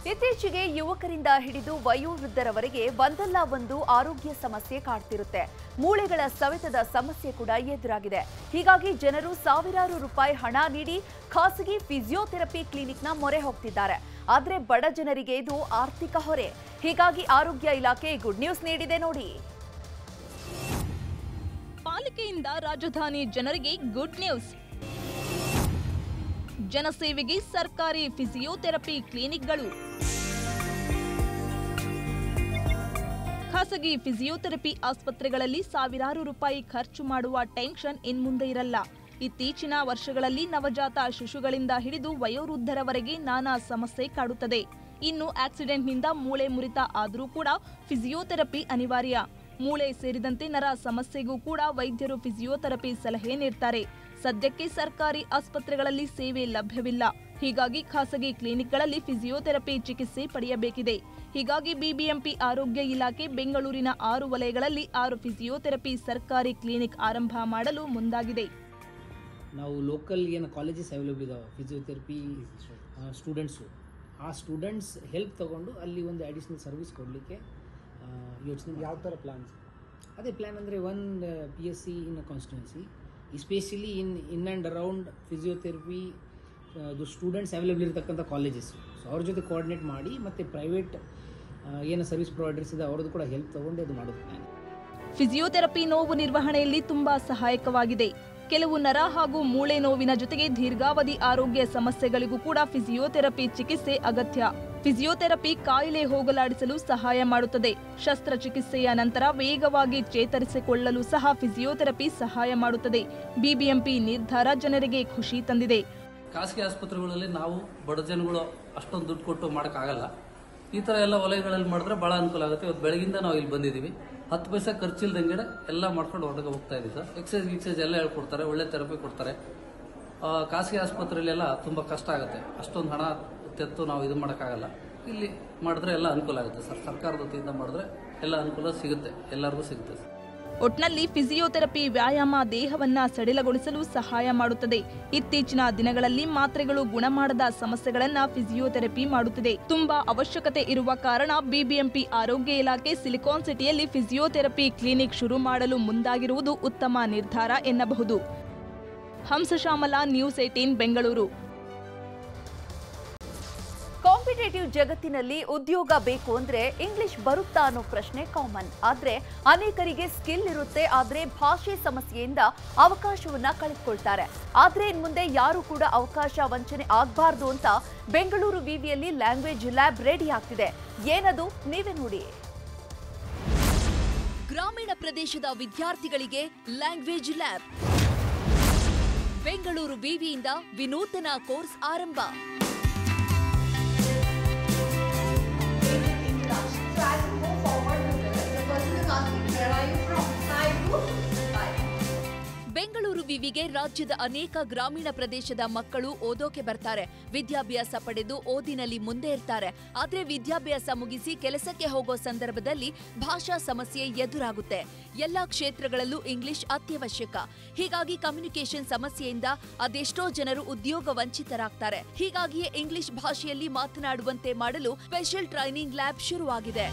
ಇತ್ತೀಚೆಗೆ ಯುವಕರಿಂದ ಹಿಡಿದು ವಯೋವೃದ್ಧರವರೆಗೆ ಒಂದಲ್ಲ ಒಂದು ಆರೋಗ್ಯ ಸಮಸ್ಯೆ ಕಾಡ್ತಿರುತ್ತೆ ಮೂಳೆಗಳ ಸವೆತದ ಸಮಸ್ಯೆ ಕೂಡ ಎದುರಾಗಿದೆ ಹೀಗಾಗಿ ಜನರು ಸಾವಿರಾರು ರೂಪಾಯಿ ಹಣ ನೀಡಿ ಖಾಸಗಿ ಫಿಸಿಯೋಥೆರಪಿ ಕ್ಲಿನಿಕ್ನ ಮೊರೆ ಹೋಗ್ತಿದ್ದಾರೆ ಆದ್ರೆ ಬಡ ಜನರಿಗೆ ಇದು ಆರ್ಥಿಕ ಹೊರೆ ಹೀಗಾಗಿ ಆರೋಗ್ಯ ಇಲಾಖೆ ಗುಡ್ ನ್ಯೂಸ್ ನೀಡಿದೆ ನೋಡಿ ಪಾಲಿಕೆಯಿಂದ ರಾಜಧಾನಿ ಜನರಿಗೆ ಗುಡ್ ನ್ಯೂಸ್ ಜನಸೇವೆಗೆ ಸರ್ಕಾರಿ ಫಿಸಿಯೋಥೆರಪಿ ಕ್ಲಿನಿಕ್ಗಳು ಖಾಸಗಿ ಫಿಸಿಯೋಥೆರಪಿ ಆಸ್ಪತ್ರೆಗಳಲ್ಲಿ ಸಾವಿರಾರು ರೂಪಾಯಿ ಖರ್ಚು ಮಾಡುವ ಟೆನ್ಷನ್ ಇನ್ಮುಂದೆ ಇರಲ್ಲ ಇತ್ತೀಚಿನ ವರ್ಷಗಳಲ್ಲಿ ನವಜಾತ ಶಿಶುಗಳಿಂದ ಹಿಡಿದು ವಯೋವೃದ್ಧರವರೆಗೆ ನಾನಾ ಸಮಸ್ಯೆ ಕಾಡುತ್ತದೆ ಇನ್ನು ಆಕ್ಸಿಡೆಂಟ್ನಿಂದ ಮೂಳೆ ಮುರಿತ ಆದರೂ ಕೂಡ ಫಿಸಿಯೋಥೆರಪಿ ಅನಿವಾರ್ಯ ಮೂಳೆ ಸೇರಿದಂತೆ ನರ ಸಮಸ್ಯೆಗೂ ಕೂಡ ವೈದ್ಯರು ಫಿಸಿಯೋಥೆರಪಿ ಸಲಹೆ ನೀಡ್ತಾರೆ ಸದ್ಯಕ್ಕೆ ಸರ್ಕಾರಿ ಆಸ್ಪತ್ರೆಗಳಲ್ಲಿ ಸೇವೆ ಲಭ್ಯವಿಲ್ಲ ಹೀಗಾಗಿ ಖಾಸಗಿ ಕ್ಲಿನಿಕ್ಗಳಲ್ಲಿ ಫಿಸಿಯೋಥೆರಪಿ ಚಿಕಿತ್ಸೆ ಪಡೆಯಬೇಕಿದೆ ಹೀಗಾಗಿ ಬಿಬಿಎಂಪಿ ಆರೋಗ್ಯ ಇಲಾಖೆ ಬೆಂಗಳೂರಿನ ಆರು ವಲಯಗಳಲ್ಲಿ ಆರು ಫಿಸಿಯೋಥೆರಪಿ ಸರ್ಕಾರಿ ಕ್ಲಿನಿಕ್ ಆರಂಭ ಮಾಡಲು ಮುಂದಾಗಿದೆ ನಾವು ಲೋಕಲ್ ಏನು ಕಾಲೇಜಸ್ ಅವೈಲೇಬಲ್ ಇದಾವೆ ಫಿಸಿಯೋಥೆರಪಿ ಸ್ಟೂಡೆಂಟ್ಸು ಆ ಸ್ಟೂಡೆಂಟ್ಸ್ ಹೆಲ್ಪ್ ತಗೊಂಡು ಅಲ್ಲಿ ಒಂದು ಅಡಿಷ್ನಲ್ ಸರ್ವಿಸ್ ಕೊಡಲಿಕ್ಕೆ ಯೋಚನೆ ಯಾವ ಥರ ಪ್ಲಾನ್ಸ್ ಅದೇ ಪ್ಲ್ಯಾನ್ ಅಂದರೆ one P S C in constituency especially in in and around physiotherapy ಅದು ಸ್ಟೂಡೆಂಟ್ಸ್ ಅವೈಲೇಬಲ್ ಇರತಕ್ಕಂಥ ಕಾಲೇಜಸ್ ಸೊ ಅವ್ರ ಜೊತೆ ಕೋಆರ್ಡಿನೇಟ್ ಮಾಡಿ ಮತ್ತು ಪ್ರೈವೇಟ್ ಏನು ಸರ್ವಿಸ್ ಪ್ರೊವೈಡರ್ಸ್ ಇದೆ ಅವ್ರದ್ದು ಕೂಡ ಹೆಲ್ಪ್ ತೊಗೊಂಡು ಅದು ಮಾಡೋದು ಪ್ಲ್ಯಾನ್ ಫಿಸಿಯೋಥೆರಪಿ ನೋವು ನಿರ್ವಹಣೆಯಲ್ಲಿ ತುಂಬಾ ಸಹಾಯಕವಾಗಿದೆ ಕೆಲವು ನರ ಹಾಗೂ ಮೂಳೆ ನೋವಿನ ಜೊತೆಗೆ ದೀರ್ಘಾವಧಿ ಆರೋಗ್ಯ ಸಮಸ್ಯೆಗಳಿಗೂ ಕೂಡ ಫಿಸಿಯೋಥೆರಪಿ ಚಿಕಿತ್ಸೆ ಅಗತ್ಯ ಫಿಸಿಯೋಥೆರಪಿ ಕಾಯಿಲೆ ಹೋಗಲಾಡಿಸಲು ಸಹಾಯ ಮಾಡುತ್ತದೆ ಶಸ್ತ್ರಚಿಕಿತ್ಸೆಯ ನಂತರ ವೇಗವಾಗಿ ಚೇತರಿಸಿಕೊಳ್ಳಲು ಸಹ ಫಿಸಿಯೋಥೆರಪಿ ಸಹಾಯ ಮಾಡುತ್ತದೆ ಬಿಬಿಎಂಪಿ ನಿರ್ಧಾರ ಜನರಿಗೆ ಖುಷಿ ತಂದಿದೆ ಖಾಸಗಿ ಆಸ್ಪತ್ರೆಗಳಲ್ಲಿ ನಾವು ಬಡ ಜನಗಳು ಅಷ್ಟೊಂದು ದುಡ್ಡು ಕೊಟ್ಟು ಮಾಡೋಕ್ಕಾಗಲ್ಲ ಈ ಥರ ಎಲ್ಲ ವಲಯಗಳಲ್ಲಿ ಮಾಡಿದ್ರೆ ಭಾಳ ಅನುಕೂಲ ಆಗುತ್ತೆ ಇವತ್ತು ಬೆಳಗಿಂದ ನಾವು ಇಲ್ಲಿ ಬಂದಿದ್ದೀವಿ ಹತ್ತು ಪೈಸೆ ಖರ್ಚಿಲ್ದಂಗೆ ಎಲ್ಲ ಮಾಡ್ಕೊಂಡು ಹೊರಗೆ ಹೋಗ್ತಾ ಇದ್ದೀವಿ ಸರ್ ಎಕ್ಸೈಸ್ ಗಿಕ್ಸೈಸ್ ಎಲ್ಲ ಹೇಳ್ಕೊಡ್ತಾರೆ ಒಳ್ಳೆ ಥೆರಪಿ ಕೊಡ್ತಾರೆ ಆ, ಖಾಸಗಿ ಆಸ್ಪತ್ರೆಯಲ್ಲೆಲ್ಲ ತುಂಬ ಕಷ್ಟ ಆಗುತ್ತೆ ಅಷ್ಟೊಂದು ಹಣ ತೆತ್ತು ನಾವು ಇದು ಮಾಡೋಕ್ಕಾಗಲ್ಲ ಇಲ್ಲಿ ಮಾಡಿದ್ರೆ ಎಲ್ಲ ಅನುಕೂಲ ಆಗುತ್ತೆ ಸರ್ ಸರ್ಕಾರದ ವತಿಯಿಂದ ಮಾಡಿದ್ರೆ ಎಲ್ಲ ಅನುಕೂಲ ಸಿಗುತ್ತೆ ಎಲ್ಲರಿಗೂ ಸಿಗುತ್ತೆ ಸರ್ ಒಟ್ನಲ್ಲಿ ಫಿಸಿಯೋಥೆರಪಿ ವ್ಯಾಯಾಮ ದೇಹವನ್ನ ಸಡಿಲಗೊಳಿಸಲು ಸಹಾಯ ಮಾಡುತ್ತದೆ ಇತ್ತೀಚಿನ ದಿನಗಳಲ್ಲಿ ಮಾತ್ರೆಗಳು ಗುಣಮಾಡದ ಸಮಸ್ಯೆಗಳನ್ನ ಫಿಸಿಯೋಥೆರಪಿ ಮಾಡುತ್ತಿದೆ ತುಂಬಾ ಅವಶ್ಯಕತೆ ಇರುವ ಕಾರಣ ಬಿಬಿಎಂಪಿ ಆರೋಗ್ಯ ಇಲಾಖೆ ಸಿಲಿಕಾನ್ ಸಿಟಿಯಲ್ಲಿ ಫಿಸಿಯೋಥೆರಪಿ ಕ್ಲಿನಿಕ್ ಶುರು ಮಾಡಲು ಮುಂದಾಗಿರುವುದು ಉತ್ತಮ ನಿರ್ಧಾರ ಎನ್ನಬಹುದು Hamsashyamala news eighteen Bengaluru competitive ಜಗತ್ತಿನಲ್ಲಿ ಉದ್ಯೋಗ ಬೇಕು ಅಂದ್ರೆ ಇಂಗ್ಲಿಷ್ ಬರುತ್ತಾ ಅನ್ನೋ ಪ್ರಶ್ನೆ ಕಾಮನ್ ಆದ್ರೆ ಅನೇಕರಿಗೆ ಸ್ಕಿಲ್ ಇರುತ್ತೆ ಆದ್ರೆ ಭಾಷೆ ಸಮಸ್ಯೆಯಿಂದ ಅವಕಾಶವನ್ನ ಕಳೆದುಕೊಳ್ತಾರೆ ಆದ್ರೆ ಇನ್ ಮುಂದೆ ಯಾರು ಕೂಡ ಅವಕಾಶ ವಂಚನೆ ಆಗ್ಬಾರ್ದು ಅಂತ ಬೆಂಗಳೂರು ವಿವಿಯಲ್ಲಿ ಲ್ಯಾಂಗ್ವೇಜ್ ಲ್ಯಾಬ್ ರೆಡಿ ಆಗ್ತಿದೆ ಏನದು ನೀವೇ ನೋಡಿ ಗ್ರಾಮೀಣ ಪ್ರದೇಶದ ವಿದ್ಯಾರ್ಥಿಗಳಿಗೆ ಲ್ಯಾಂಗ್ವೇಜ್ ಲ್ಯಾಬ್ ಬೆಂಗಳೂರು ವಿವಿಯಿಂದ ವಿನೂತನ ಕೋರ್ಸ್ ಆರಂಭ ಬೆಂಗಳೂರು ವಿವಿಗೆ ರಾಜ್ಯದ ಅನೇಕ ಗ್ರಾಮೀಣ ಪ್ರದೇಶದ ಮಕ್ಕಳು ಓದೋಕೆ ಬರ್ತಾರೆ ವಿದ್ಯಾಭ್ಯಾಸ ಪಡೆದು ಓದಿನಲ್ಲಿ ಮುಂದೆ ಇರ್ತಾರೆ ಆದ್ರೆ ವಿದ್ಯಾಭ್ಯಾಸ ಮುಗಿಸಿ ಕೆಲಸಕ್ಕೆ ಹೋಗೋ ಸಂದರ್ಭದಲ್ಲಿ ಭಾಷಾ ಸಮಸ್ಯೆ ಎದುರಾಗುತ್ತೆ ಎಲ್ಲಾ ಕ್ಷೇತ್ರಗಳಲ್ಲೂ ಇಂಗ್ಲಿಷ್ ಅತ್ಯವಶ್ಯಕ ಹೀಗಾಗಿ ಕಮ್ಯುನಿಕೇಶನ್ ಸಮಸ್ಯೆಯಿಂದ ಅದೆಷ್ಟೋ ಜನರು ಉದ್ಯೋಗ ವಂಚಿತರಾಗ್ತಾರೆ ಹೀಗಾಗಿಯೇ ಇಂಗ್ಲಿಷ್ ಭಾಷೆಯಲ್ಲಿ ಮಾತನಾಡುವಂತೆ ಮಾಡಲು ಸ್ಪೆಷಲ್ ಟ್ರೈನಿಂಗ್ ಲ್ಯಾಬ್ ಶುರುವಾಗಿದೆ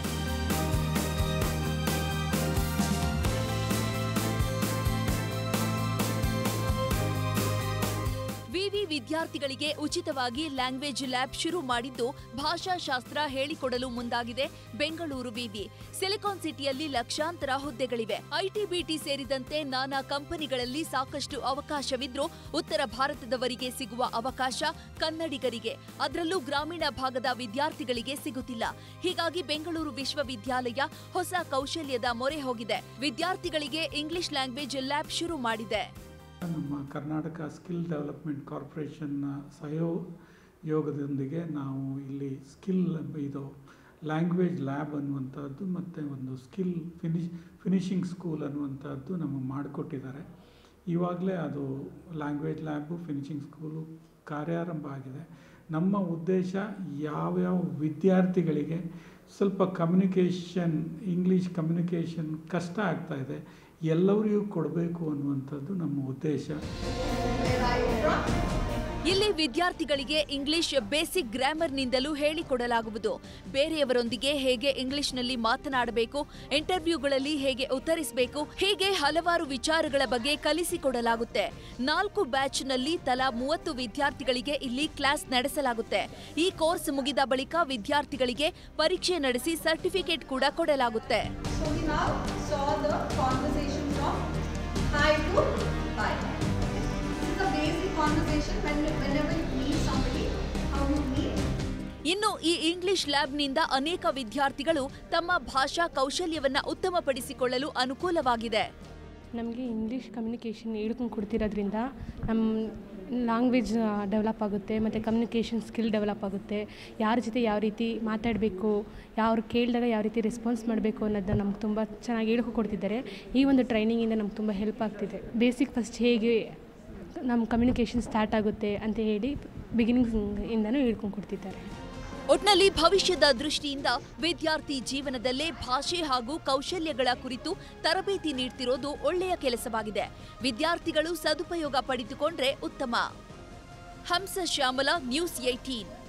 ವಿವಿ ವಿದ್ಯಾರ್ಥಿಗಳಿಗೆ ಉಚಿತವಾಗಿ ಲ್ಯಾಂಗ್ವೇಜ್ ಲ್ಯಾಬ್ ಶುರು ಮಾಡಿದ್ದು ಭಾಷಾಶಾಸ್ತ್ರ ಹೇಳಿಕೊಡಲು ಮುಂದಾಗಿದೆ ಬೆಂಗಳೂರು ವಿವಿ ಸಿಲಿಕಾನ್ ಸಿಟಿಯಲ್ಲಿ ಲಕ್ಷಾಂತರ ಹುದ್ದೆಗಳಿವೆ ಐಟಿ ಬಿಟಿ ಸೇರಿದಂತೆ ನಾನಾ ಕಂಪನಿಗಳಲ್ಲಿ ಸಾಕಷ್ಟು ಅವಕಾಶವಿದ್ರೂ ಉತ್ತರ ಭಾರತದವರಿಗೆ ಸಿಗುವ ಅವಕಾಶ ಕನ್ನಡಿಗರಿಗೆ ಅದರಲ್ಲೂ ಗ್ರಾಮೀಣ ಭಾಗದ ವಿದ್ಯಾರ್ಥಿಗಳಿಗೆ ಸಿಗುತ್ತಿಲ್ಲ ಹೀಗಾಗಿ ಬೆಂಗಳೂರು ವಿಶ್ವವಿದ್ಯಾಲಯ ಹೊಸ ಕೌಶಲ್ಯದ ಮೊರೆ ಹೋಗಿದೆ ವಿದ್ಯಾರ್ಥಿಗಳಿಗೆ ಇಂಗ್ಲಿಷ್ ಲ್ಯಾಂಗ್ವೇಜ್ ಲ್ಯಾಬ್ ಶುರು ಮಾಡಿದೆ ನಮ್ಮ ಕರ್ನಾಟಕ ಸ್ಕಿಲ್ ಡೆವಲಪ್ಮೆಂಟ್ ಕಾರ್ಪೊರೇಷನ್ನ ಸಹಯೋಗದೊಂದಿಗೆ ನಾವು ಇಲ್ಲಿ ಸ್ಕಿಲ್ ಇದು ಲ್ಯಾಂಗ್ವೇಜ್ ಲ್ಯಾಬ್ ಅನ್ನುವಂಥದ್ದು ಮತ್ತು ಒಂದು ಸ್ಕಿಲ್ ಫಿನಿಶ್ ಫಿನಿಷಿಂಗ್ ಸ್ಕೂಲ್ ಅನ್ನುವಂಥದ್ದು ನಮಗೆ ಮಾಡಿಕೊಟ್ಟಿದ್ದಾರೆ ಇವಾಗಲೇ ಅದು ಲ್ಯಾಂಗ್ವೇಜ್ ಲ್ಯಾಬು ಫಿನಿಷಿಂಗ್ ಸ್ಕೂಲು ಕಾರ್ಯಾರಂಭ ಆಗಿದೆ ನಮ್ಮ ಉದ್ದೇಶ ಯಾವ್ಯಾವ ವಿದ್ಯಾರ್ಥಿಗಳಿಗೆ ಸ್ವಲ್ಪ ಕಮ್ಯುನಿಕೇಷನ್ ಇಂಗ್ಲೀಷ್ ಕಮ್ಯುನಿಕೇಷನ್ ಕಷ್ಟ ಆಗ್ತಾ ಇದೆ ಎಲ್ಲರಿಗೂ ಕೊಡಬೇಕು ಅನ್ನುವಂಥದ್ದು ನಮ್ಮ ಉದ್ದೇಶ ಇಲ್ಲಿ ವಿದ್ಯಾರ್ಥಿಗಳಿಗೆ ಇಂಗ್ಲಿಷ್ ಬೇಸಿಕ್ ಗ್ರಾಮರ್ನಿಂದಲೂ ಹೇಳಿಕೊಡಲಾಗುವುದು ಬೇರೆಯವರೊಂದಿಗೆ ಹೇಗೆ ಇಂಗ್ಲಿಷ್ನಲ್ಲಿ ಮಾತನಾಡಬೇಕು ಇಂಟರ್ವ್ಯೂಗಳಲ್ಲಿ ಹೇಗೆ ಉತ್ತರಿಸಬೇಕು ಹೀಗೆ ಹಲವಾರು ವಿಚಾರಗಳ ಬಗ್ಗೆ ಕಲಿಸಿಕೊಡಲಾಗುತ್ತೆ ನಾಲ್ಕು ಬ್ಯಾಚ್ನಲ್ಲಿ ತಲಾ ಮೂವತ್ತು ವಿದ್ಯಾರ್ಥಿಗಳಿಗೆ ಇಲ್ಲಿ ಕ್ಲಾಸ್ ನಡೆಸಲಾಗುತ್ತೆ ಈ ಕೋರ್ಸ್ ಮುಗಿದ ಬಳಿಕ ವಿದ್ಯಾರ್ಥಿಗಳಿಗೆ ಪರೀಕ್ಷೆ ನಡೆಸಿ ಸರ್ಟಿಫಿಕೇಟ್ ಕೂಡ ಕೊಡಲಾಗುತ್ತೆ So we now saw the conversation from hi to bye. This is a basic conversation when, whenever you meet somebody, how you meet. ಇನ್ನು ಈ ಇಂಗ್ಲಿಷ್ ಲ್ಯಾಬ್ನಿಂದ ಅನೇಕ ವಿದ್ಯಾರ್ಥಿಗಳು ತಮ್ಮ ಭಾಷಾ ಕೌಶಲ್ಯವನ್ನ ಉತ್ತಮಪಡಿಸಿಕೊಳ್ಳಲು ಅನುಕೂಲವಾಗಿದೆ ನಮಗೆ ಇಂಗ್ಲೀಷ್ ಕಮ್ಯುನಿಕೇಷನ್ ಹೇಳ್ಕೊಂಡು ಕೊಡ್ತಿರೋದ್ರಿಂದ ನಮ್ಮ ಲ್ಯಾಂಗ್ವೇಜ್ ಡೆವಲಪ್ ಆಗುತ್ತೆ ಮತ್ತು ಕಮ್ಯುನಿಕೇಷನ್ ಸ್ಕಿಲ್ ಡೆವಲಪ್ ಆಗುತ್ತೆ ಯಾರ ಜೊತೆ ಯಾವ ರೀತಿ ಮಾತಾಡಬೇಕು ಯಾರು ಕೇಳಿದಾಗ ಯಾವ ರೀತಿ ರೆಸ್ಪಾನ್ಸ್ ಮಾಡಬೇಕು ಅನ್ನೋದನ್ನ ನಮ್ಗೆ ತುಂಬ ಚೆನ್ನಾಗಿ ಹೇಳ್ಕೊಡ್ತಿದ್ದಾರೆ ಈ ಒಂದು ಟ್ರೈನಿಂಗಿಂದ ನಮ್ಗೆ ತುಂಬ ಹೆಲ್ಪ್ ಆಗ್ತಿದೆ ಬೇಸಿಕ್ ಫಸ್ಟ್ ಹೇಗೆ ನಮ್ಮ ಕಮ್ಯುನಿಕೇಷನ್ ಸ್ಟಾರ್ಟ್ ಆಗುತ್ತೆ ಅಂತ ಹೇಳಿ ಬಿಗಿನಿಂಗ್ಸ್ ಇಂದನೂ ಹೇಳ್ಕೊಂಡು ಕೊಡ್ತಿದ್ದಾರೆ ಒಟ್ನಲ್ಲಿ ಭವಿಷ್ಯದ ದೃಷ್ಟಿಯಿಂದ ವಿದ್ಯಾರ್ಥಿ ಜೀವನದಲ್ಲೇ ಭಾಷೆ ಹಾಗೂ ಕೌಶಲ್ಯಗಳ ಕುರಿತು ತರಬೇತಿ ನೀಡ್ತಿರೋದು ಒಳ್ಳೆಯ ಕೆಲಸವಾಗಿದೆ ವಿದ್ಯಾರ್ಥಿಗಳು ಸದುಪಯೋಗ ಪಡೆದುಕೊಂಡ್ರೆ ಉತ್ತಮ ಹಂಸ ಶ್ಯಾಮಲ ನ್ಯೂಸ್ ಏಟೀನ್